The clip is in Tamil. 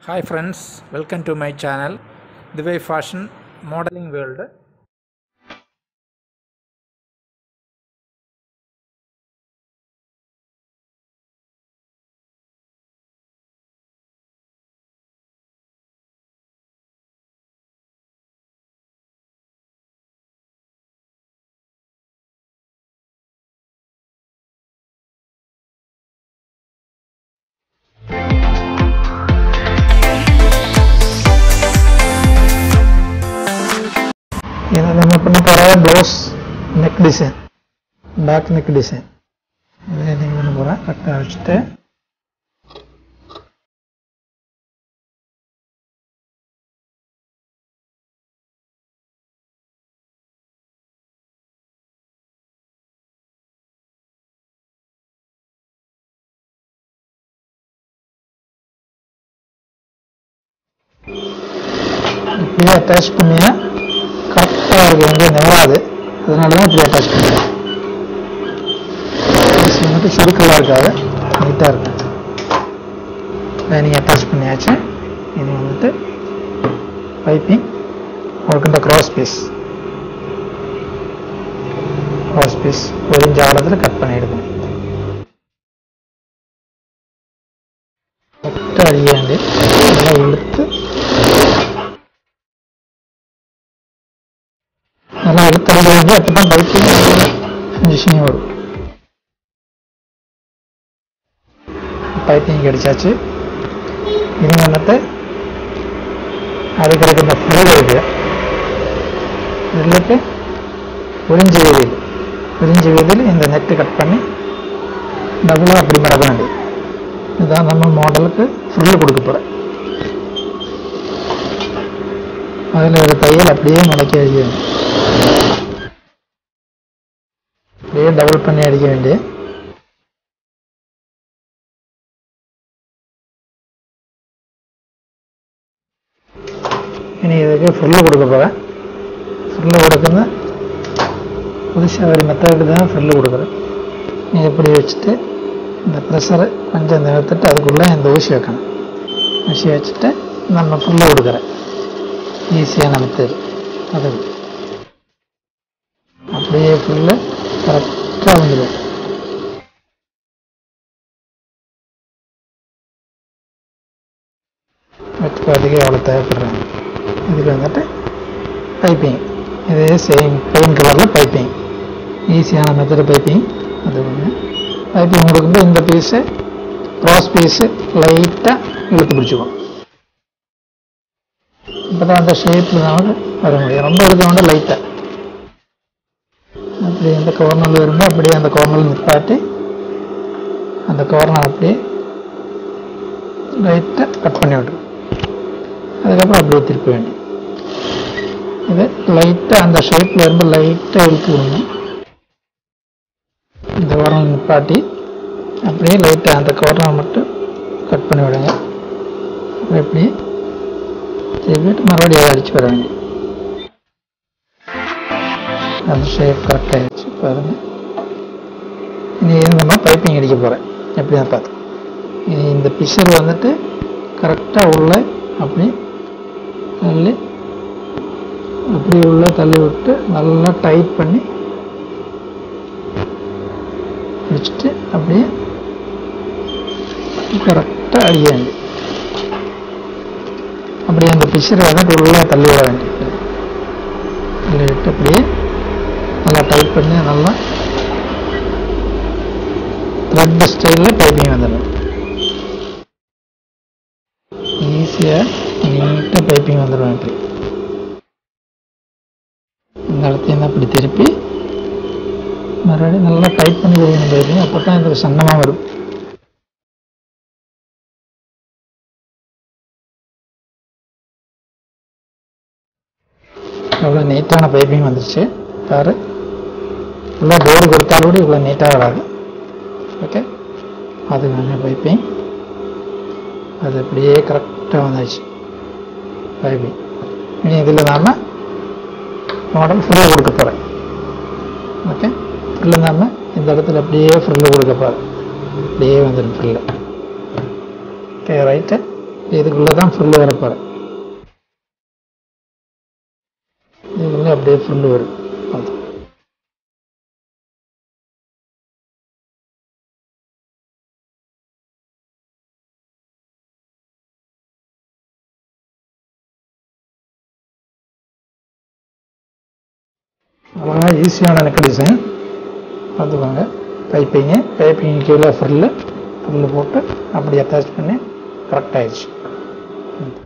Hi friends, welcome to my channel Divay Fashion Modeling World. இது நம்ம பண்ண போகிற blouse neck design back neck design இதை நீங்கள் பண்ண போகிறேன் கரெக்டாக வச்சுட்டு இப்படியே அட்டாச் பண்ணியா கரெக்டாக இருக்கு எங்கேயும் நெவராது அதனால தான் இப்படி அட்டாச் பண்ணுறேன் வந்துட்டு சுருக்கலாக இருக்காது நீட்டாக இருக்கும் லைனிங் அட்டாச் பண்ணியாச்சு இது வந்துட்டு பைப்பிங் உங்களுக்கு இந்த க்ராஸ் பீஸ் க்ராஸ் பீஸ் ஒரு இன்ச் ஆழத்தில் கட் பண்ணி எடுக்கணும் கரெக்டாக அடியாண்டு நல்லா இழுத்து நல்லா இழுத்தடிக்க வேண்டிய அப்போ தான் பைப்பிங் ஃபினிஷிங் வரும் பைப்பிங் அடிச்சாச்சு இனி வந்துட்டு அதுக்கு இருக்க இந்த ஃப்ளூட் இருக்கு இதுக்கு உறிஞ்சி வீதியில் உறிஞ்சி வீதியில் இந்த நெட்டு கட் பண்ணி டபுளாக அப்படி மடக்க வேண்டியது இதுதான் நம்ம மாடலுக்கு ஃபுல்லு கொடுக்க போகிறேன் அதில் ஒரு தையல் அப்படியே மடக்கி அடிக்க வேண்டும் அப்படியே டபுள் பண்ணி அடிக்க வேண்டிய இனி இதுக்கு ஃபுல்லு கொடுக்க போகிறேன் ஃபுல்லு கொடுக்குறது புதுசாக ஒரு மெத்தடுக்கு தான் ஃபுல்லு கொடுக்குறேன் நீ இப்படி வச்சுட்டு இந்த ப்ரெஷரை கொஞ்சம் நிறுத்திட்டு அதுக்குள்ளே இந்த ஊசி வைக்கணும் ஊசி வச்சுட்டு நம்ம ஃபுல்லு கொடுக்குறேன் ஈஸியான மெத்தட் அது அப்படியே ஃபுல்லு கரெக்டாக வந்துடும் வச்சுக்கிறதுக்கு அவ்வளோ தேவைப்படுறாங்க இதுக்கு வந்துட்டு பைப்பிங் இதே சேம் பெயின் கலரில் பைப்பிங் ஈஸியான மெத்தடு பைப்பிங் அது ஒன்று பைப்பிங் கொடுக்கும்போது இந்த பீஸு க்ராஸ் பீஸு லைட்டாக இழுத்து பிடிச்சிக்கும் இப்போ தான் அந்த ஷேப்பில் தான் வர முடியும் ரொம்ப இருக்க வேண்டாம் லைட்டாக அப்படி அந்த கார்னரில் இருந்தால் அப்படியே அந்த கார்னரில் நிப்பாட்டி அந்த கார்னர் அப்படியே லைட்டாக கட் பண்ணி விட்ரும் அதுக்கப்புறம் அப்படியே திருப்ப வேண்டியது இது லைட்டாக அந்த ஷேப்பில் இருந்து லைட்டாக இழுத்து விடணும் இந்த கார்னர் நிப்பாட்டி அப்படியே லைட்டாக அந்த கார்னர் மட்டும் கட் பண்ணி விடுங்க அப்புறம் இப்படியே திருப்பிட்டு மறுபடியும் அதை அடிச்சு வர வேண்டியது அந்த ஷேப் கரெக்ட் ஆகிடுச்சு பாருங்க இனி இது நம்ம பைப்பிங் அடிக்க போகிறேன் எப்படி தான் பார்த்து இனி இந்த பிஷர் வந்துட்டு கரெக்டாக உள்ள அப்படி தள்ளி அப்படி உள்ள தள்ளி விட்டு நல்லா டைட் பண்ணி வச்சுட்டு அப்படியே கரெக்டாக அடிக்க வேண்டியது அப்படியே அந்த பிஷரை வந்துட்டு உள்ளே தள்ளி விட வேண்டியது தள்ளி விட்டு அப்படியே நல்லா டைட் பண்ணி நல்லா த்ரெட் ஸ்டைலில் டைப்பிங் வந்துடும் ஈஸியாக நீட்டாக பைப்பிங் வந்துடும் இப்படி இந்த இடத்தையும் அப்படி திருப்பி மறுபடியும் நல்லா டைட் பண்ணி கொடுக்கணும் பைப்பிங் அப்போ தான் இதுக்கு சன்னமாக வரும் எவ்வளோ நீட்டான பைப்பிங் வந்துருச்சு பாரு ஃபுல்லாக போர்டு கொடுத்தாலும் கூட இவ்வளோ நீட்டாக வராது ஓகே அதுக்கான பைப்பிங் அது அப்படியே கரெக்டாக வந்துச்சு பைப்பிங் இனி இதில் நாம் மாடல் ஃபுல்லாக கொடுக்க போகிறேன் ஓகே ஃபுல்லு நாம் இந்த இடத்துல அப்படியே ஃபுல்லு கொடுக்க போகிறேன் அப்படியே வந்துடும் ஃபுல்லு ஓகே ரைட்டு இதுக்குள்ளே தான் ஃப்ரில் வரப்போகிறேன் இதுக்குள்ளே அப்படியே ஃப்ரில் வரும் அது அவ்வளோதான் ஈஸியான நெக் டிசைன் பார்த்துக்கோங்க பைப்பிங்கு பைப்பிங் கீழே ஃப்ரில்லு ஃப்ரில்லு போட்டு அப்படி அட்டாச் பண்ணி கரெக்ட் ஆயிடுச்சு